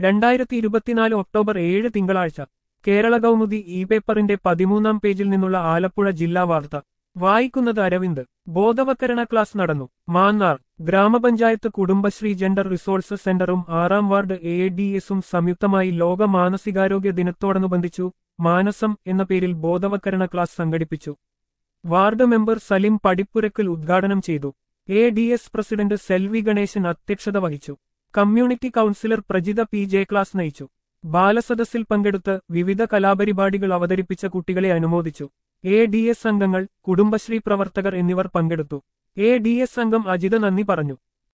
രണ്ടായിരത്തി ഇരുപത്തിനാല് ഒക്ടോബർ ഏഴ് തിങ്കളാഴ്ച കേരള കൗമുദി ഇ പേപ്പറിന്റെ പതിമൂന്നാം പേജിൽ നിന്നുള്ള ആലപ്പുഴ ജില്ലാ വാർത്ത വായിക്കുന്നത് അരവിന്ദ് ബോധവൽക്കരണ ക്ലാസ് നടന്നു മാന്നാർ ഗ്രാമപഞ്ചായത്ത് കുടുംബശ്രീ ജെൻഡർ റിസോഴ്സ് സെന്ററും ആറാം വാർഡ് എ ഡി എസും സംയുക്തമായി ലോക മാനസികാരോഗ്യ ദിനത്തോടനുബന്ധിച്ചു മാനസം എന്ന പേരിൽ ബോധവൽക്കരണ ക്ലാസ് സംഘടിപ്പിച്ചു വാർഡ് മെമ്പർ സലിം പടിപ്പുരക്കൽ ഉദ്ഘാടനം ചെയ്തു A D S president Selvi Ganesan അധ്യക്ഷത വഹിച്ചു community counsellor Prajitha P J class നയിച്ചു ബാലസദസ്സിൽ പങ്കെടുത്ത് വിവിധ കലാപരിപാടികൾ അവതരിപ്പിച്ച കുട്ടികളെ അനുമോദിച്ചു എ ഡി എസ് അംഗങ്ങൾ കുടുംബശ്രീ പ്രവർത്തകർ എന്നിവർ പങ്കെടുത്തു എ ഡി എസ് അംഗം അജിത നന്ദി പറഞ്ഞു